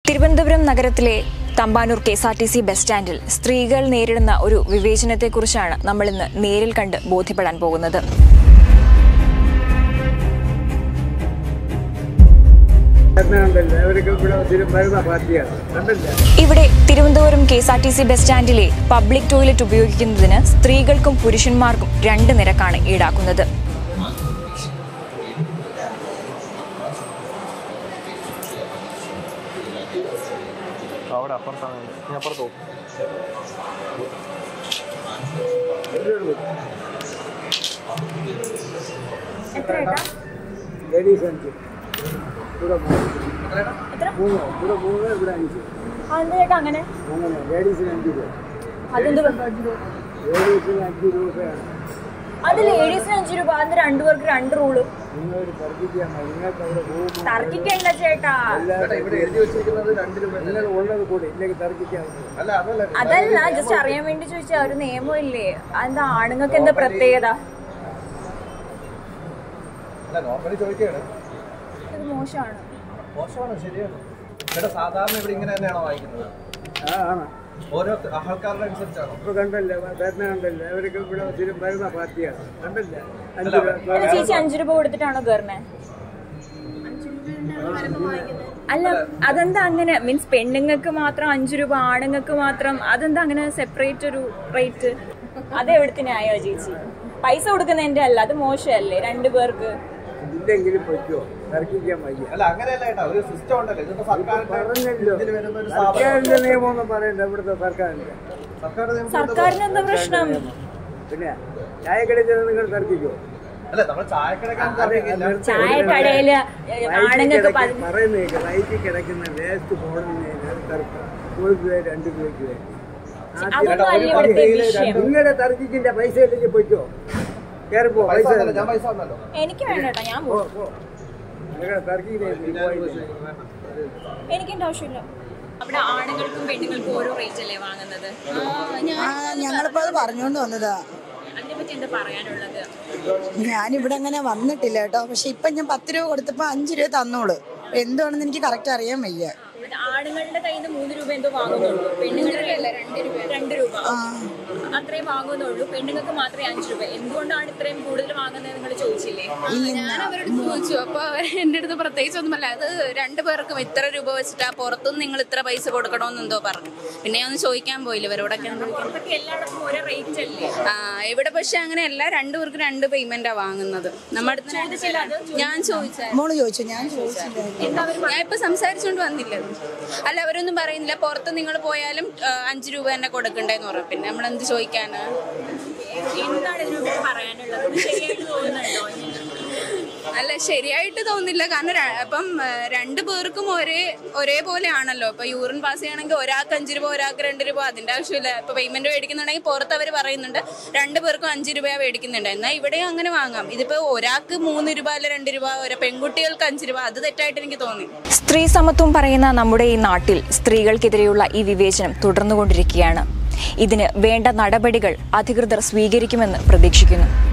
തിരുവനന്തപുരം നഗരത്തിലെ Thampanoor K S R T C bus സ്റ്റാൻഡിൽ സ്ത്രീകൾ നേരിടുന്ന ഒരു വിവേചനത്തെക്കുറിച്ചാണ് നമ്മൾ ഇന്ന് നേരിൽ കണ്ട് ബോധ്യപ്പെടാൻ പോകുന്നത് കണ്ടല്ലേ അവരൊക്കെ ഇവിടെ സ്ഥിരം വരുന്ന പാർട്ടിയാണ് കണ്ടല്ലേ ഇവിടെ Thiruvananthapuram K S R T C bus സ്റ്റാൻഡിലെ പബ്ലിക് ടോയ്ലറ്റ് ഉപയോഗിക്കുന്നതിന് സ്ത്രീകൾക്കും പുരുഷന്മാർക്കും രണ്ട് നിരക്കാണ് ഈടാക്കുന്നത് അവിടെ അപ്പുറത്താണ് ഞാൻ അപ്പുറത്ത് പോകും ലേഡീസ് അഞ്ച് ഇവിടെ മൂന്ന് മൂന്ന് ഇവിടെ മൂന്ന് ഇവിടെ അഞ്ച് അങ്ങനെ അങ്ങനെ ലേഡീസിന് അഞ്ച് രൂപ അതെന്ത് ലേഡീസിന് അഞ്ച് രൂപയാണ് അത് ലേഡീസിന് അഞ്ചു രൂപ അത് രണ്ടുപേർക്ക് രണ്ട് റൂള് നിങ്ങൾ തർക്കിക്കാൻ മതി നിങ്ങൾക്ക് അവിടെ പോകുമ്പോൾ തർക്കിക്കണ്ട ചേട്ടാ ഇവിടെ എഴുതി വെച്ചിരിക്കുന്നത് രണ്ട് രൂപ നിങ്ങൾ ഉള്ളത് കൂടി ഇല്ലെങ്കിൽ തർക്കിക്കാൻ മതി. അല്ല അതല്ല അതല്ല ജസ്റ്റ് അറിയാൻ വേണ്ടി ചോദിച്ചാ ഒരു നിയമം ഇല്ലേ അതെന്താ ആണുങ്ങൾക്ക് എന്താ പ്രത്യേകത അല്ല നോർമലി ചോദിക്കുകയാണ് ഇത് മോശമാണ് മോശമാണ് ശരിയാണ് ഇവിടെ സാധാരണ ഇവിടെ ഇങ്ങനെ തന്നെയാണോ വായിക്കുന്നത് ആ ആണ് ഓരോ ആൾക്കാരുടെ അനുസരിച്ചാണോ ഇപ്പൊ കണ്ടല്ലേ വരുന്ന കണ്ടല്ലേ അവരൊക്കെ ഇവിടെ സ്ഥിരം വരുന്ന പാർട്ടിയാണ് കണ്ടല്ലേ അഞ്ച് അല്ല, രൂപ അല്ല ചേച്ചി അഞ്ചു രൂപ കൊടുത്തിട്ടാണോ കയറണേ അല്ല അതെന്താ അങ്ങനെ മീൻസ് പെണ്ണുങ്ങൾക്ക് മാത്രം അഞ്ചു രൂപ ആണുങ്ങൾക്ക് മാത്രം അതെന്താ അങ്ങനെ സെപ്പറേറ്റ് ഒരു റേറ്റ് അത് എവിടത്തിനായോ ചേച്ചി പൈസ കൊടുക്കുന്നതിന്റെ അല്ല അത് മോശമല്ലേ രണ്ടു പേർക്ക് ഇല്ലെങ്കിലും പറ്റുമോ തർക്കിക്കാൻ വയ്യ അല്ല അങ്ങനെയല്ല ഏട്ടാ ഒരു സിസ്റ്റം ഉണ്ടല്ലോ ഇതിപ്പോ സർക്കാരിന്റെ പറഞ്ഞല്ലോ ഇതിൽ വരുന്ന ഒരു സ്ഥാപനം സർക്കാരിന്റെ നിയമമൊന്നും പറയണ്ട ഇവിടുത്തെ സർക്കാരിന്റെ സർക്കാർ നിയമം സർക്കാരിന് എന്താ പ്രശ്നം പിന്നെ ചായക്കടയിൽ ചെന്ന് നിങ്ങൾ തർക്കിക്കോ അല്ല നമ്മൾ ചായക്കടക്കാൻ തർക്കിക്കില്ല ചായക്കടയില് ആണുങ്ങൾക്ക് പതി- പറയുന്നത് വയറ്റിൽ കിടക്കുന്ന വേസ്റ്റ് പോടുന്നതിനാണ് തർക്കം ഒരു രൂപ രണ്ട് രൂപയ്ക്ക് വേണ്ടി അതൊന്നും അല്ല ഇവിടുത്തെ വിഷയം നിങ്ങളുടെ തർക്കിക്കിന്റെ പൈസ ഇല്ലെങ്കിൽ പൊയ്ക്കോ കയറിപ്പോ പൈസ പൈസ തന്നല്ലോ, ഞാൻ പൈസ തന്നല്ലോ എനിക്ക് വേണ്ട കേട്ടോ ഞാൻ പോ പോകും പോ നിങ്ങളുടെ തർക്കിക്കില്ല എനിക്കെന്റെ ആവശ്യമില്ല അവിടെ ആണുങ്ങൾക്കും പെണ്ണുങ്ങൾക്കും ഓരോ റേറ്റ് അല്ലേ വാങ്ങുന്നത് ആ ഞങ്ങളിപ്പോ അത് പറഞ്ഞുകൊണ്ട് വന്നതാ അതിനെ പറ്റി എന്താ പറയാനുള്ളത് ഞാനിവിടെ അങ്ങനെ വന്നിട്ടില്ല കേട്ടോ പക്ഷെ ഇപ്പൊ ഞാൻ പത്ത് രൂപ കൊടുത്തപ്പോ അഞ്ച് രൂപ തന്നോളൂ എന്താണെന്ന് എനിക്ക് കറക്റ്റ് അറിയാൻ വയ്യ ഇവിടെ ആണുങ്ങളുടെ കയ്യിൽ നിന്ന് മൂന്ന് രൂപ എന്തോ വാങ്ങുന്നുള്ളൂ പെണ്ണുങ്ങളുടെ രണ്ട് രൂപ രണ്ട് രൂപ അത്രയും വാങ്ങുന്നുള്ളൂ പെണ്ണുങ്ങൾക്ക് മാത്രമേ അഞ്ച് രൂപ എന്തുകൊണ്ടാണ് ഇത്രയും കൂടുതൽ വാങ്ങുന്നത് നിങ്ങൾ ചോദിച്ചില്ലേ ഞാൻ അവരോട് ചോദിച്ചു അപ്പൊ അവർ എന്റെ അടുത്ത് പ്രത്യേകിച്ച് ഒന്നുമല്ല അത് രണ്ടു പേർക്കും ഇത്ര രൂപ വെച്ചിട്ടാ പുറത്തുനിന്ന് നിങ്ങൾ ഇത്ര പൈസ കൊടുക്കണമെന്ന് എന്തോ പറഞ്ഞു പിന്നെ ഞാൻ ഒന്ന് ചോദിക്കാൻ പോയില്ല ഇവരോടൊക്കെ ഒന്ന് ചോദിക്കാൻ. പുറത്തൊക്കെ എല്ലായിടത്തും ഒരേ റേറ്റ് അല്ലേ ആ ഇവിടെ പക്ഷെ അങ്ങനെയല്ല രണ്ടു പേർക്ക് രണ്ട് പേയ്മെന്റാ വാങ്ങുന്നത് നമ്മുടെ അടുത്ത് രണ്ട് ഞാൻ ചോദിച്ചായിരുന്നു മോള് ചോദിച്ചു ഞാൻ ചോദിച്ചില്ല ഞാൻ ഇപ്പൊ സംസാരിച്ചോണ്ട് വന്നില്ല അല്ല അവരൊന്നും പറയുന്നില്ല പുറത്ത് നിങ്ങൾ പോയാലും ആ, അഞ്ച് രൂപ തന്നെ കൊടുക്കണ്ടേന്ന് പറഞ്ഞു പിന്നെ നമ്മൾ എന്ത് ചോദിക്കാനാ എന്താണ് ഇതിനോട് പറയാനുള്ളത് ഇത് ശരിയായിട്ട് തോന്നുന്നുണ്ടോ അല്ല ശരിയായിട്ട് തോന്നില്ല കാരണം ര- അപ്പം ആ, രണ്ടു പേർക്കും ഒരേ ഒരേപോലെ ആണല്ലോ ഇപ്പൊ യൂറിൻ പാസ് ചെയ്യണമെങ്കിൽ ഒരാൾക്ക് അഞ്ച് രൂപ ഒരാൾക്ക് രണ്ട് രൂപ അതിന്റെ ആവശ്യമില്ല ഇപ്പൊ പേയ്മെന്റ് മേടിക്കുന്നുണ്ടെങ്കിൽ പുറത്ത് അവർ പറയുന്നുണ്ട് രണ്ടു പേർക്കും അഞ്ച് രൂപ മേടിക്കുന്നുണ്ട് എന്നാൽ ഇവിടെയും അങ്ങനെ വാങ്ങാം ഇതിപ്പോ ഒരാൾക്ക് മൂന്ന് രൂപ അല്ല രണ്ട് രൂപ ഒരു പെൺകുട്ടികൾക്ക് അഞ്ച് രൂപ അത് തെറ്റായിട്ട് എനിക്ക് തോന്നി സ്ത്രീ സമത്വം പറയുന്ന നമ്മുടെ ഈ നാട്ടിൽ സ്ത്രീകൾക്കെതിരെയുള്ള ഈ വിവേചനം തുടർന്നുകൊണ്ടിരിക്കുകയാണ് ഇതിന് വേണ്ട നടപടികൾ അധികൃതർ സ്വീകരിക്കുമെന്ന് പ്രതീക്ഷിക്കുന്നു